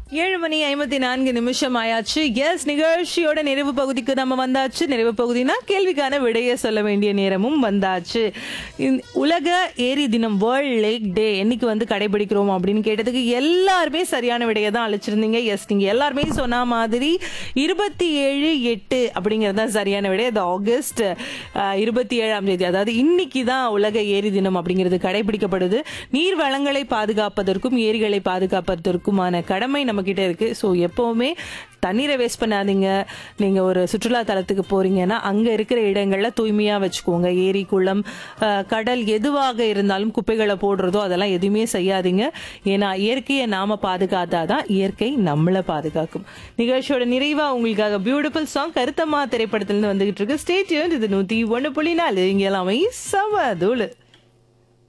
ஏழு மணி ஐம்பத்தி நான்கு நிமிஷம் ஆயாச்சு எஸ் நிகழ்ச்சியோட நிறைவு பகுதிக்கு நம்ம வந்தாச்சு நிறைவு பகுதினா கேள்விக்கான விடையை சொல்ல வேண்டிய நேரமும் வந்தாச்சு இந்த உலக ஏரி தினம் வேர்ல்ட் லேக் டே என்னைக்கு வந்து கடைபிடிக்கிறோம் அப்படின்னு கேட்டதுக்கு எல்லாருமே சரியான விடையை தான் அழைச்சிருந்தீங்க எஸ் நீங்க எல்லாருமே சொன்ன மாதிரி இருபத்தி ஏழு எட்டு அப்படிங்கிறது தான் சரியான விடை அது ஆகஸ்ட் அஹ், இருபத்தி ஏழாம் தேதி அதாவது இன்னைக்கு தான் உலக ஏரி தினம் அப்படிங்கிறது கடைபிடிக்கப்படுது நீர் வளங்களை பாதுகாப்பதற்கும் ஏரிகளை பாதுகாப்பதற்குமான கடமை நம்ம கிட்ட இருக்கு ஸோ எப்பவுமே தண்ணீரை வேஸ்ட் பண்ணாதீங்க நீங்க ஒரு சுற்றுலா தலத்துக்கு போறீங்கன்னா அங்க இருக்கிற இடங்கள்ல தூய்மையா வச்சுக்கோங்க ஏரி குளம் அஹ், கடல் எதுவாக இருந்தாலும் குப்பைகளை போடுறதோ அதெல்லாம் எதுவுமே செய்யாதீங்க ஏன்னா இயற்கையை நாம பாதுகாத்தாதான் இயற்கை நம்மளை பாதுகாக்கும் நிகழ்ச்சியோட நிறைவா உங்களுக்காக பியூட்டிஃபுல் சாங் கருத்தம்மா திரைப்படத்துல இருந்து வந்துகிட்டு இருக்கு ஸ்டேட்யூன் இது நூத்தி ஒண்ணு புள்ளி நாலு இங்க எல்லாமே சம தூளு